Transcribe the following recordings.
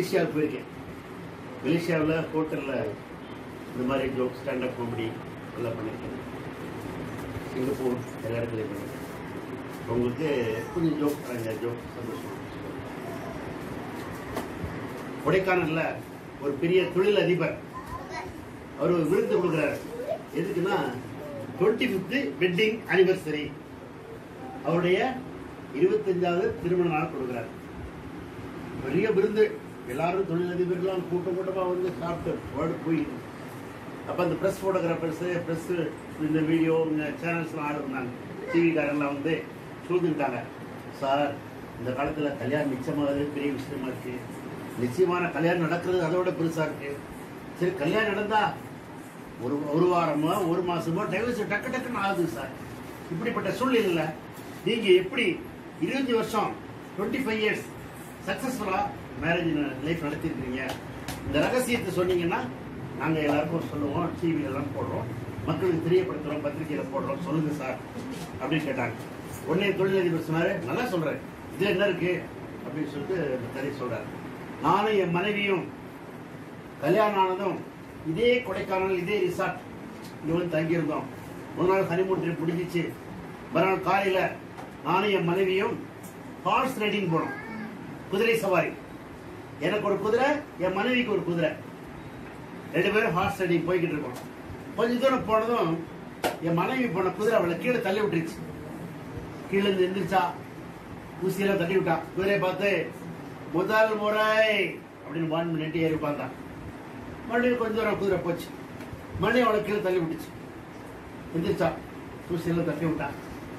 மலேசியாவுக்கு போயிருக்கேன் மலேசியாவில் ஹோட்டலில் இந்த மாதிரி ஜோக் ஸ்டாண்டப் காமெடி எல்லாம் பண்ணியிருக்கேன் சிங்கப்பூர் எல்லா இடத்துலையும் பண்ணியிருக்கேன் உங்களுக்கு கொஞ்சம் ஜோக் தராங்க ஜோக் சந்தோஷம் கொடைக்கானல்ல ஒரு பெரிய தொழில் அதிபர் அவர் ஒரு விருது கொடுக்குறாரு எதுக்குன்னா டுவெண்ட்டி ஃபிஃப்த்து வெட்டிங் அனிவர்சரி அவருடைய இருபத்தஞ்சாவது திருமண நாள் கொடுக்குறாரு பெரிய விருந்து எல்லாரும் தொழிலதிபர்கள்லாம் கூட்டம் கூட்டமாக வந்து சாப்பிட்டு வேர்டு போயிட்டு அப்போ அந்த ப்ரெஸ் ஃபோட்டோகிராஃபர்ஸு ப்ரெஸ் இந்த வீடியோ இந்த சேனல்ஸ்லாம் ஆள் இருந்தாங்க டிவிக்காரெல்லாம் வந்து சூழ்ந்துட்டாங்க சார் இந்த காலத்தில் கல்யாணம் நிச்சயமாகவே பெரிய விஷயமா இருக்கு நிச்சயமான கல்யாணம் நடக்கிறது அதோட பெருசாக இருக்கு சரி கல்யாணம் நடந்தா ஒரு ஒரு வாரமோ ஒரு மாசமோ டைவர்ஸ் டக்கு டக்குன்னு ஆகுது சார் இப்படிப்பட்ட சூழ்நிலையில் நீங்க எப்படி இருபது வருஷம் டுவெண்ட்டி ஃபைவ் இயர்ஸ் சக்சஸ்ஃபுல்லா மேரேஜ் லைஃப் நடத்திருக்கீங்க இந்த ரகசியத்தை சொன்னீங்கன்னா நாங்க எல்லாருக்கும் சொல்லுவோம் டிவில எல்லாம் போடுறோம் மக்களுக்கு தெரியப்படுத்துறோம் பத்திரிகையில போடுறோம் சொல்லுங்க சார் அப்படின்னு கேட்டாங்க உடனே தொழிலதிபர் சொன்னாரு நல்லா சொல்றேன் இதுல என்ன இருக்கு அப்படின்னு சொல்லிட்டு அந்த கதை சொல்றாரு நானும் என் மனைவியும் கல்யாணம் ஆனதும் இதே கொடைக்கானல் இதே ரிசார்ட் இங்க வந்து தங்கியிருந்தோம் ஒரு நாள் ஹனிமூன் ட்ரிப் முடிஞ்சிச்சு மறுநாள் காலையில நானும் என் மனைவியும் ஹார்ஸ் ரைடிங் போனோம் குதிரை சவாரி எனக்கு ஒரு குதிரை என் மனைவிக்கு ஒரு குதிரை ரெண்டு பேரும் ஹார்ஸ் ரைடிங் போய்கிட்டு இருக்கோம் கொஞ்ச தூரம் போனதும் என் மனைவி போன குதிரை அவளை கீழே தள்ளி விட்டுருச்சு கீழே இருந்து எந்திரிச்சா ஊசியெல்லாம் தள்ளி விட்டா குதிரையை பார்த்து முதல் முறை அப்படின்னு வான் பண்ணிட்டு ஏறி உட்காந்தான் மறுபடியும் கொஞ்ச தூரம் குதிரை போச்சு மறுபடியும் அவளை கீழே தள்ளி விட்டுச்சு எந்திரிச்சா ஊசியெல்லாம் தட்டி விட்டான்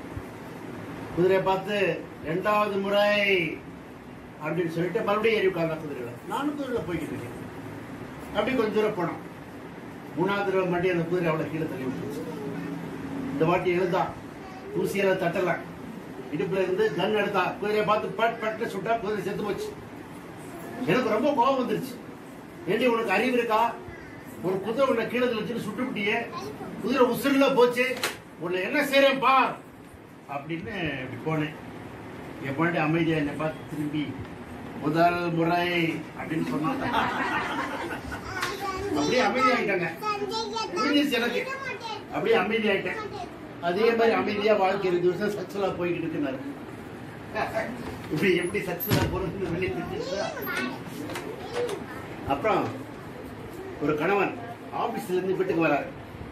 குதிரையை பார்த்து ரெண்டாவது முறை அப்படின்னு சொல்லிட்டு மறுபடியும் ஏறி உட்கார்ந்தா குதிரையில நானும் குதிரையில போய்கிட்டு இருக்கேன் அப்படி கொஞ்ச தூரம் போனோம் மூணாவது தடவை மறுபடியும் அந்த குதிரை அவளை கீழே தள்ளி விட்டுச்சு இந்த வாட்டி எழுந்தா ஊசியெல்லாம் தட்டல இடுப்புல இருந்து கன் எடுத்தா குதிரையை பார்த்து பட் பட்டு சுட்டா குதிரை செத்து போச்சு எனக்கு ரொம்ப கோபம் வந்துருச்சு ஏண்டி உனக்கு அறிவு இருக்கா ஒரு குதிரை உன்னை கீழே வச்சுட்டு சுட்டுவிட்டியே குதிரை உசுருல போச்சு உன்னை என்ன செய்யறேன் பார் அப்படின்னு இப்படி போனேன் என் பாண்டி அமைதியா என்னை பார்த்து திரும்பி முதல் முறை அப்படின்னு சொன்னாங்க அப்படியே அமைதியாயிட்டாங்க முடிஞ்சிருச்சு எனக்கு அப்படியே அமைதியாயிட்டேன் அதே மாதிரி அமைதியா வாழ்க்கை ரெண்டு வருஷம் சக்சலா போய்கிட்டு இருக்குனாரு இப்படி எப்படி சக்சலா போறதுன்னு வெளியே தெரிஞ்சுச்சா அப்புறம் ஒரு கணவன் ஆபீஸ்ல இருந்து வீட்டுக்கு வராரு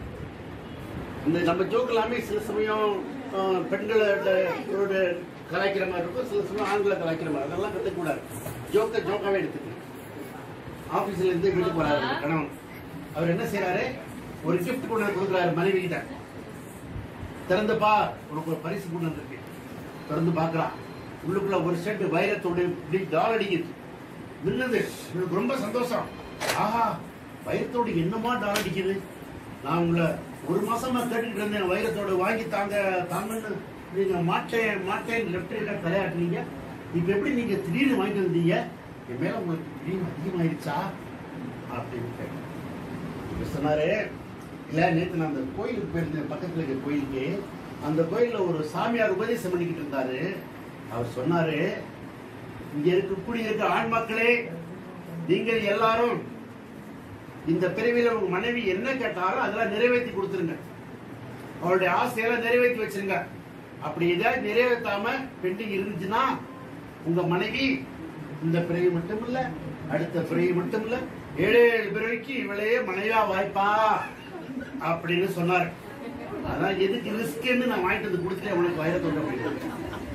இந்த நம்ம ஜோக் எல்லாமே சில சமயம் அஹ், பெண்களோட கலாய்க்கிற மாதிரி இருக்கும் சில சமயம் ஆண்களை கலாய்க்கிற மாதிரி அதெல்லாம் கற்றுக்க கூடாது ஜோக்கை ஜோக்காவே எடுத்துக்கணும் ஆபீஸ்ல இருந்து வீட்டுக்கு வராரு ஒரு கணவன் அவர் என்ன செய்யறாரு ஒரு கிஃப்ட் கொண்டு வந்து கொடுக்குறாரு மனைவி கிட்ட திறந்து பா உனக்கு ஒரு பரிசு கொண்டு வந்திருக்கு திறந்து பார்க்கறான் உள்ளுக்குள்ள ஒரு செட் வைரத்தோடு இப்படி டால் அடிக்குது மின்னது இவனுக்கு ரொம்ப சந்தோஷம் ஆஹா வைரத்தோடு என்னமா டால் அடிக்குது நான் உங்களை ஒரு மாசமா கேட்டுக்கிட்டு இருந்தேன் வைரத்தோடு வாங்கி தாங்க தாங்கன்னு நீங்க மாட்டேன் மாட்டேன் லெஃப்ட் ரைட்டா தலையாட்டுனீங்க இப்ப எப்படி நீங்க திடீர்னு வாங்கிட்டு வந்தீங்க என் மேல உங்களுக்கு திடீர்னு அதிகமாயிருச்சா அப்படின்னு கேட்டேன் இப்ப சொன்னாரு இல்ல நேத்து நான் அந்த கோயிலுக்கு போயிருந்தேன் பக்கத்துல இருக்க கோயிலுக்கு அந்த கோயில்ல ஒரு சாமியார் உபதேசம் பண்ணிக்கிட்டு இருந்தாரு அவர் சொன்னாரு இங்க இருக்கக்கூடிய இருக்க ஆண் மக்களே நீங்கள் எல்லாரும் இந்த பிறவியில உங்க மனைவி என்ன கேட்டாலும் அதெல்லாம் நிறைவேற்றி கொடுத்துருங்க அவருடைய ஆசையெல்லாம் நிறைவேற்றி வச்சிருங்க அப்படி ஏதாவது நிறைவேற்றாம பெண்டிங் இருந்துச்சுன்னா உங்க மனைவி இந்த பிறவி மட்டும் இல்ல அடுத்த பிறவி மட்டும் இல்ல ஏழு ஏழு பிறவிக்கு இவளே மனைவியா வாய்ப்பா அப்படின்னு சொன்னார் அதான் எதுக்கு ரிஸ்க்னு நான் வாங்கிட்டு வந்து கொடுத்துட்டேன் உனக்கு வைரத்தோட அப்படின்னு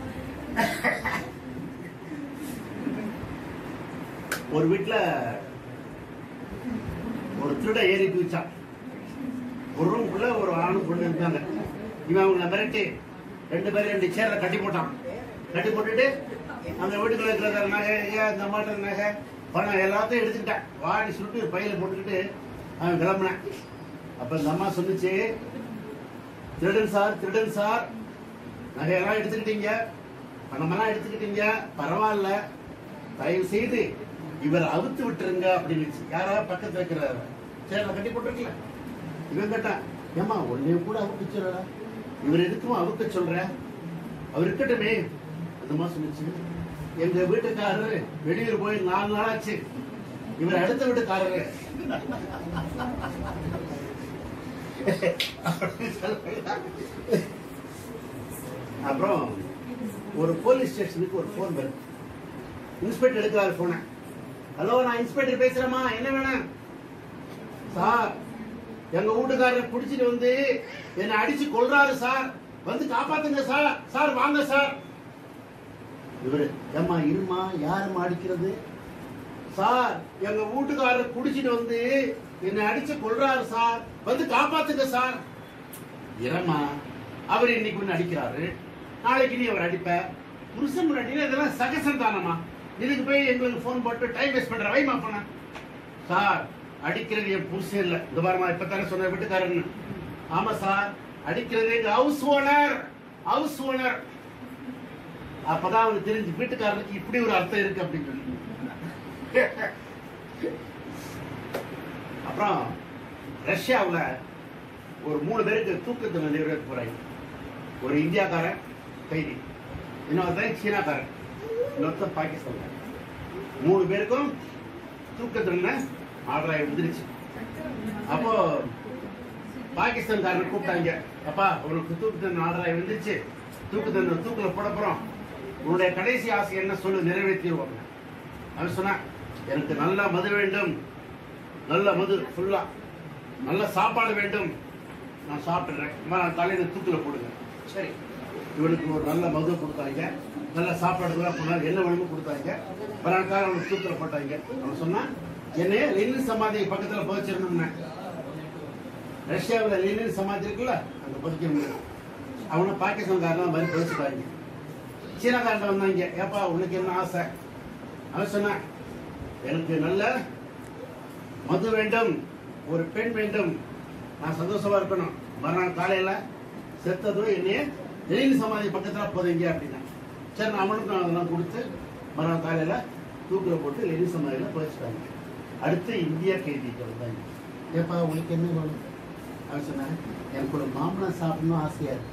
ஒரு வீட்டுல ஒரு திருட ஏறி குதிச்சான் ஒரு ரூம்குள்ள ஒரு ஆணு பொண்ணு இருந்தாங்க இவன் அவங்கள மிரட்டி ரெண்டு பேரும் ரெண்டு சேர்ல கட்டி போட்டான் கட்டி போட்டுட்டு அந்த வீட்டுக்குள்ள இருக்கிற நகை ஏன் இந்த மாட்ட நகை பணம் எல்லாத்தையும் எடுத்துக்கிட்டான் வாடி சுட்டு பையில போட்டுக்கிட்டு அவன் கிளம்புனான் அப்ப இந்த அம்மா சொன்னுச்சு திருடன் சார் திருடன் சார் நகையெல்லாம் எடுத்துக்கிட்டீங்க பணமெல்லாம் எடுத்துக்கிட்டீங்க பரவாயில்ல தயவு செய்து இவர் அவுத்து விட்டுருங்க அப்படின்னு யாரா பக்கத்துல வைக்கிற சேர்ல கட்டி போட்டிருக்கல இவன் கேட்டான் ஏமா உன்னையும் கூட அவுக்க சொல்லல இவர் எதுக்கும் அவுக்க சொல்ற அவர் இருக்கட்டுமே அந்த மாதிரி சொன்னுச்சு எங்க வீட்டுக்காரரு வெளியூர் போய் நாலு நாளாச்சு இவர் அடுத்த வீட்டுக்காரரு அப்புறம் ஒரு போலீஸ் ஸ்டேஷனுக்கு ஒரு ஃபோன் வருது இன்ஸ்பெக்டர் எடுக்கிறாரு போன ஹலோ நான் இன்ஸ்பெக்டர் பேசுறேம்மா என்ன வேணும் சார் எங்க வீட்டுக்காரர் குடிச்சிட்டு வந்து என்னை அடிச்சு கொல்றாரு சார் வந்து காப்பாத்துங்க சார் சார் வாங்க சார் இவரு ஏம்மா இருமா யாரும்மா அடிக்கிறது சார் எங்க வீட்டுக்காரர் குடிச்சிட்டு வந்து என்னை அடிச்சு கொல்றாரு சார் வந்து காப்பாத்துங்க சார் இரமா அவர் இன்னைக்கு ஒண்ணு அடிக்கிறாரு நாளைக்கு நீ அவர் அடிப்ப புருஷன் முன்னாடி இதெல்லாம் சகசம் தானம்மா இதுக்கு போய் எங்களுக்கு ஃபோன் போட்டு டைம் வேஸ்ட் பண்ற வைமா பண்ண சார் அடிக்கிறது என் புருஷன் இல்ல இந்த பாருமா இப்பதானே சொன்ன வீட்டுக்காரன்னு ஆமா சார் அடிக்கிறது எங்க ஹவுஸ் ஓனர் ஹவுஸ் ஓனர் அப்பதான் அவனுக்கு தெரிஞ்சு வீட்டுக்காரனுக்கு இப்படி ஒரு அர்த்தம் இருக்கு அப்படின்னு சொல்லி அப்புறம் ரஷ்யாவுல ஒரு மூணு பேருக்கு தூக்கு தண்டனை நிறைவேற்ற போறாங்க ஒரு இந்தியாக்காரன் கைதி இன்னொருத்தன் சீனாக்காரன் இன்னொருத்தன் பாகிஸ்தான் மூணு பேருக்கும் தூக்கு தண்டனை ஆர்டர் வந்துருச்சு அப்போ பாகிஸ்தான்காரன் கூப்பிட்டாங்க அப்பா உனக்கு தூக்கு தண்டனை ஆர்டர் வந்துருச்சு தூக்கு தண்டனை தூக்குல போட போறோம் உன்னுடைய கடைசி ஆசை என்ன சொல்லு நிறைவேற்றிடுவோம் அவன் சொன்னான் எனக்கு நல்ல மது வேண்டும் நல்ல மது ஃபுல்லா நல்ல சாப்பாடு வேண்டும் நான் சாப்பிடுறேன் அம்மா, நான் காலையில தூக்கில போடுங்க சரி இவனுக்கு ஒரு நல்ல மது கொடுத்தாங்க நல்ல சாப்பாடு கூட போனார் என்ன வேணுமோ கொடுத்தாங்க பராக்கார அவனுக்கு தூக்கில போட்டாங்க அவன் சொன்னான் என்னைய லெனின் சமாதி பக்கத்துல புதைச்சிருந்தோம்னேன் ரஷ்யாவில் லெனின் சமாதி இருக்குல்ல அங்க புதைக்கணும் அவனை பாகிஸ்தான்காரன் மாதிரி புதைச்சிட்டாங்க சீனாக்காரன் வந்தாங்க ஏப்பா உனக்கு என்ன ஆசை அவன் சொன்னான் எனக்கு நல்ல மது வேண்டும் ஒரு பெண் வேண்டும் நான் சந்தோஷமா இருக்கணும் மறுநாள் காலையில செத்ததும் என்னைய லெனின் சமாதி பக்கத்துல போதீங்க அப்படின்னா சரி நான் அவனுக்கு நான் அதெல்லாம் கொடுத்து மறுநாள் காலையில தூக்கில போட்டு லெனின் சமாதியில புதைச்சிட்டாங்க அடுத்து இந்தியா கைதிக்கு வந்தாங்க ஏப்பா உங்களுக்கு என்ன வேணும் அவன் சொன்னான் எனக்கு ஒரு மாம்பழம் சாப்பிடணும் ஆசையா இருக்கு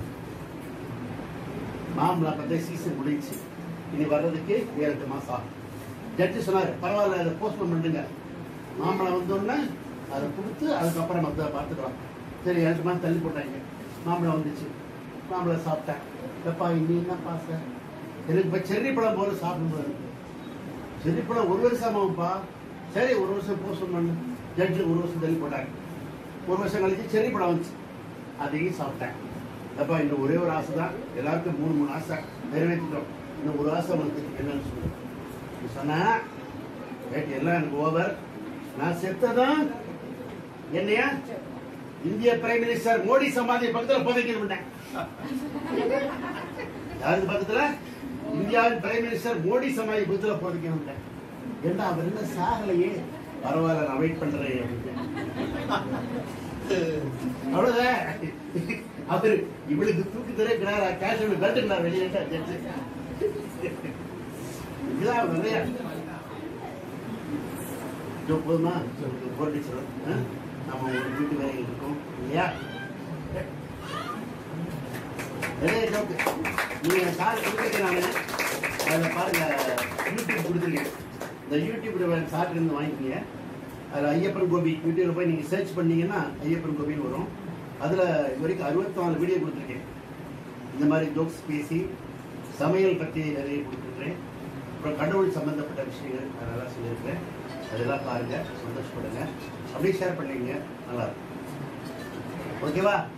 மாம்பழம் பத்தே சீசன் முடிஞ்சு இனி வர்றதுக்கு ஏழு எட்டு மாசம் ஆகும் ஜட்ஜி சொன்னாரு பரவாயில்ல அதை போஸ்ட்போன் பண்ணுங்க மாம்பழம் வந்தோடனே அதை கொடுத்து அதுக்கப்புறம் மற்ற பார்த்துக்கலாம் சரி ஏழு மாதம் தள்ளி போட்டாங்க மாம்பழம் வந்துச்சு மாம்பழம் சாப்பிட்டேன் எப்பா இன்னி என்ன பாச எனக்கு இப்போ செர்ரி பழம் போல சாப்பிடும்போது செர்ரி பழம் ஒரு வருஷம் ஆகும்ப்பா சரி ஒரு வருஷம் போஸ்ட்போன் பண்ணு ஜட்ஜி ஒரு வருஷம் தள்ளி போட்டாங்க ஒரு வருஷம் கழிச்சு செர்ரி பழம் வந்துச்சு அதையும் சாப்பிட்டேன் அப்பா இன்னும் ஒரே ஒரு ஆசை தான் எல்லாருக்கும் மூணு மூணு ஆசை நிறைவேற்றிட்டோம் இன்னும் ஒரு ஆசை உனக்கு என்னன்னு சொல்லு நீ சொன்ன ரைட் எல்லாம் எனக்கு ஓவர் நான் செத்ததான் என்னையா இந்திய பிரைம் மினிஸ்டர் மோடி சமாதி பக்கத்துல புதைக்கணும் யாருக்கு பக்கத்துல இந்தியாவின் பிரைம் மினிஸ்டர் மோடி சமாதி பக்கத்துல புதைக்கணும் என்ன அவர் என்ன சாகலையே பரவாயில்ல நான் வெயிட் பண்றேன் அப்படின்னு. அவ்வளவுதான் அவரு இவளுக்கு தூக்கி திறக்கிறாரா கேஷ் கட்டுக்கிறார் வெளியே ஜட்ஜு இதுதான் நிறைய இதோ போதுமா போட்டுச்சிடும் நம்ம ஒரு வீட்டு வேலைகள் இருக்கோம் இல்லையா நிறைய ஜோக்கு நீங்க சார் கொடுத்துருக்கேன் நான் அதில் பாருங்க யூடியூப் கொடுத்துருக்கேன் இந்த யூடியூப் சார்ட்டு இருந்து வாங்கிக்கோங்க அதில் ஐயப்பன் கோபி யூடியூப்ல போய் நீங்கள் சர்ச் பண்ணீங்கன்னா ஐயப்பன் கோபின்னு வரும் அதில் இது வரைக்கும் அறுபத்தி நாலு வீடியோ கொடுத்துருக்கேன் இந்த மாதிரி ஜோக்ஸ் பேசி சமையல் பற்றி நிறைய கொடுத்துருக்கேன் அப்புறம் கடவுள் சம்பந்தப்பட்ட விஷயங்கள் அதெல்லாம் சொல்லியிருக்கேன் அதெல்லாம் பாருங்க சந்தோஷப்படுங்க அப்படியே ஷேர் பண்ணீங்க நல்லா இருக்கும் ஓகேவா